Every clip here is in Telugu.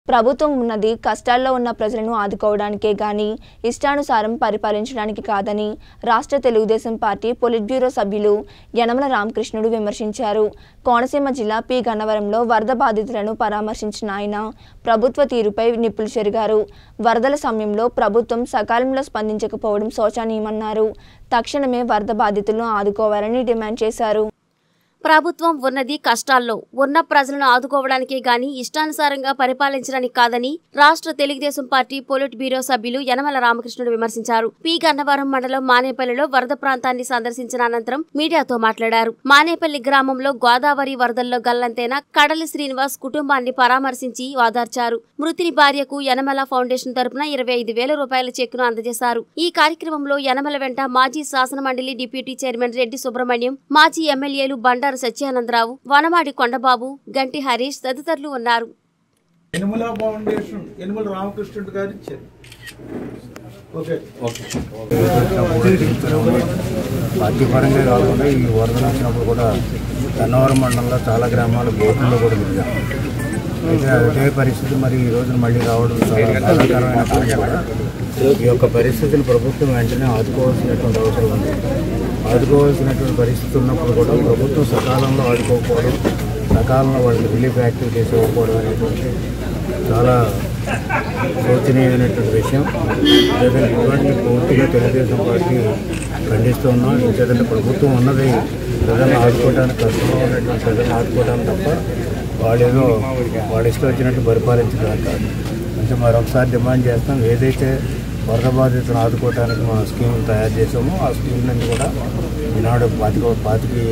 ప్రభుత్వం ఉన్నది కష్టాల్లో ఉన్న ప్రజలను ఆదుకోవడానికే గాని ఇష్టానుసారం పరిపాలించడానికి కాదని రాష్ట్ర తెలుగుదేశం పార్టీ పొలిట్ బ్యూరో సభ్యులు యనమల రామకృష్ణుడు విమర్శించారు కోనసీమ జిల్లా పి గన్నవరంలో వరద బాధితులను పరామర్శించిన ఆయన ప్రభుత్వ తీరుపై నిప్పులు చెరిగారు వరదల సమయంలో ప్రభుత్వం సకాలంలో స్పందించకపోవడం శోచనీయమన్నారు తక్షణమే వరద బాధితులను ఆదుకోవాలని డిమాండ్ చేశారు ప్రభుత్వం ఉన్నది కష్టాల్లో ఉన్న ప్రజలను ఆదుకోవడానికే గాని ఇష్టానుసారంగా పరిపాలించడానికి కాదని రాష్ట్ర తెలుగుదేశం పార్టీ పొలిట్ బ్యూరో సభ్యులు యనమల రామకృష్ణుడు విమర్శించారు పి గన్నవరం మండలం మానేపల్లిలో వరద ప్రాంతాన్ని సందర్శించిన అనంతరం మీడియాతో మాట్లాడారు మానేపల్లి గ్రామంలో గోదావరి వరదల్లో గల్లంతైన కడలి శ్రీనివాస్ కుటుంబాన్ని పరామర్శించి ఓదార్చారు మృతిని భార్యకు యనమల ఫౌండేషన్ తరపున ఇరవై ఐదు వేల రూపాయల చెక్కును అందజేశారు ఈ కార్యక్రమంలో యనమల వెంట మాజీ శాసన మండలి డిప్యూటీ చైర్మన్ రెడ్డి సుబ్రహ్మణ్యం మాజీ ఎమ్మెల్యేలు బండారు సత్యానందరావు వనమాడి కొండబాబు గంటి హరీష్ తదితరులు ఉన్నారు యనుమల ఫౌండేషన్ యనుమల రామకృష్ణుడు గారు ఇచ్చారు ఓకే పార్టీ పరంగా కాకుండా ఈ వరదలు వచ్చినప్పుడు కూడా గన్నవరం మండలంలో చాలా గ్రామాలు బోట్లలో కూడా తిరిగాం అయితే అదే పరిస్థితి మరి ఈ రోజున మళ్ళీ రావడం చాలా బాధాకరమైనప్పటికీ కూడా ఈ యొక్క పరిస్థితిని ప్రభుత్వం వెంటనే ఆదుకోవాల్సినటువంటి అవసరం ఉంది ఆదుకోవాల్సినటువంటి పరిస్థితి ఉన్నప్పుడు కూడా ప్రభుత్వం సకాలంలో ఆదుకోకపోవడం సకాలంలో వాళ్ళకి రిలీఫ్ యాక్టివిటీస్ ఇవ్వకపోవడం అనేటువంటి చాలా శోచనీయమైనటువంటి విషయం లేదంటే ఇటువంటి పూర్తిగా తెలుగుదేశం పార్టీ ఖండిస్తూ ఉన్నాం ఇంకేదంటే ప్రభుత్వం ఉన్నది ప్రజలను ఆదుకోవడానికి కష్టంలో ఉన్నటువంటి ప్రజలను ఆదుకోవడానికి తప్ప వాళ్ళేదో వాళ్ళ ఇష్టం వచ్చినట్టు పరిపాలించడానికి కాదు అంటే మరొకసారి డిమాండ్ చేస్తాం ఏదైతే వరద బాధితులను ఆదుకోవడానికి మా స్కీమ్ తయారు చేసామో ఆ స్కీమ్ నుండి కూడా ఈనాడు పాతిక పాతికి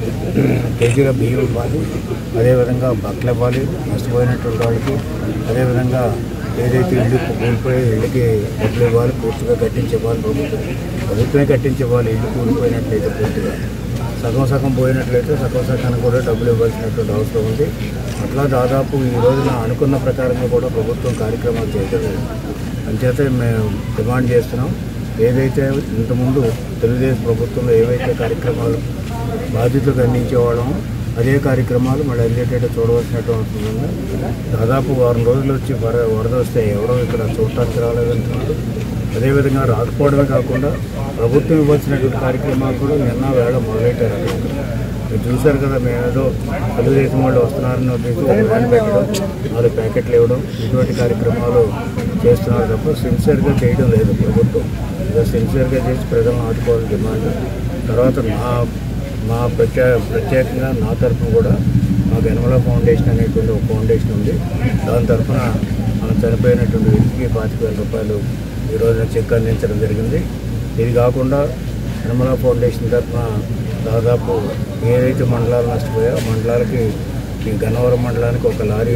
కేజీల బియ్యం ఇవ్వాలి అదేవిధంగా బట్టలు ఇవ్వాలి నష్టపోయినటువంటి వాళ్ళకి అదేవిధంగా ఏదైతే ఇల్లు కూలిపోయి ఇళ్ళకి డబ్బులు ఇవ్వాలి పూర్తిగా కట్టించి ఇవ్వాలి ప్రభుత్వం ప్రభుత్వమే కట్టించి ఇవ్వాలి ఇల్లు కూలిపోయినట్లయితే పూర్తిగా సగం సగం పోయినట్లయితే సగం సగానికి కూడా డబ్బులు ఇవ్వాల్సినటువంటి అవసరం ఉంది అట్లా దాదాపు ఈ రోజున అనుకున్న ప్రకారంగా కూడా ప్రభుత్వం కార్యక్రమాలు చేయడం లేదు అంచేత మేము డిమాండ్ చేస్తున్నాం ఏదైతే ఇంతకుముందు తెలుగుదేశం ప్రభుత్వంలో ఏవైతే కార్యక్రమాలు బాధితులకు అందించేవాళ్ళమో అదే కార్యక్రమాలు మళ్ళీ అందేటట్టు చూడవలసినటువంటి అవసరం ఉంది దాదాపు వారం రోజులు వచ్చి వర వరద వస్తే ఎవరో ఇక్కడ చూడటానికి రాలేదంటున్నారు అదేవిధంగా రాకపోవడమే కాకుండా ప్రభుత్వం ఇవ్వాల్సినటువంటి కార్యక్రమాలు కూడా నిన్న వేళ మొదలెట్టారు మీరు చూశారు కదా మేమేదో తెలుగుదేశం వాళ్ళు వస్తున్నారని ఉద్దేశం ఒక వ్యాన్ పెట్టడం నాలుగు ప్యాకెట్లు ఇవ్వడం ఇటువంటి కార్యక్రమాలు చేస్తున్నారు తప్ప సిన్సియర్గా చేయడం లేదు ప్రభుత్వం ఇదో సిన్సియర్గా చేసి ప్రజలను ఆదుకోవాలని డిమాండ్ తర్వాత మా మా ప్రత్యే ప్రత్యేకంగా నా తరఫున కూడా మాకు యనమల ఫౌండేషన్ అనేటువంటి ఒక ఫౌండేషన్ ఉంది దాని తరఫున మనం చనిపోయినటువంటి వ్యక్తికి పాతిక వేల రూపాయలు ఈ రోజున చెక్ అందించడం జరిగింది ఇది కాకుండా యనమల ఫౌండేషన్ తరఫున దాదాపు ఏదైతే మండలాలు నష్టపోయాయో ఆ మండలాలకి ఈ గన్నవరం మండలానికి ఒక లారీ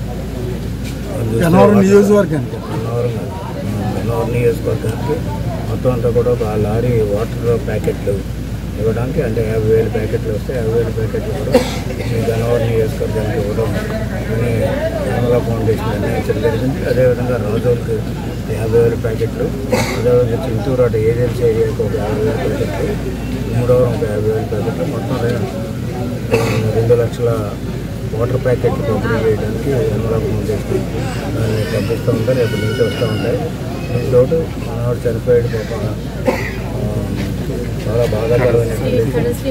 గన్నవరం నియోజకవర్గానికి గన్నవరం కాదు. గన్నవరం నియోజకవర్గానికి మొత్తం అంతా కూడా ఒక లారీ వాటర్ ప్యాకెట్లు ఇవ్వడానికి అంటే యాభై వేల ప్యాకెట్లు వస్తే యాభై వేల ప్యాకెట్లు కూడా ఈ గన్నవరం నియోజకవర్గానికి ఇవ్వడం అని నిర్మలా ఫౌండేషన్ నిర్ణయించడం జరిగింది అదేవిధంగా రాజోల్కి యాభై వేల ప్యాకెట్లు అదేవిధంగా చింతూరు అటు ఏజెన్సీ ఏరియాకి ఒక యాభై వేల ప్యాకెట్లు మూడవరం ఒక యాభై వేల ప్యాకెట్లు మొత్తం రె- రెండు లక్షల వాటర్ ప్యాకెట్లు పంపిణీ చేయడానికి నిర్మలా ఫౌండేషన్ దాన్ని పంపిస్తూ ఉంటాయి రేపు నుంచి వస్తూ ఉంటాయి దీంతో మనవాడు చనిపోయాడు పాప ఆ, చాలా బాధాకరమైనటువంటి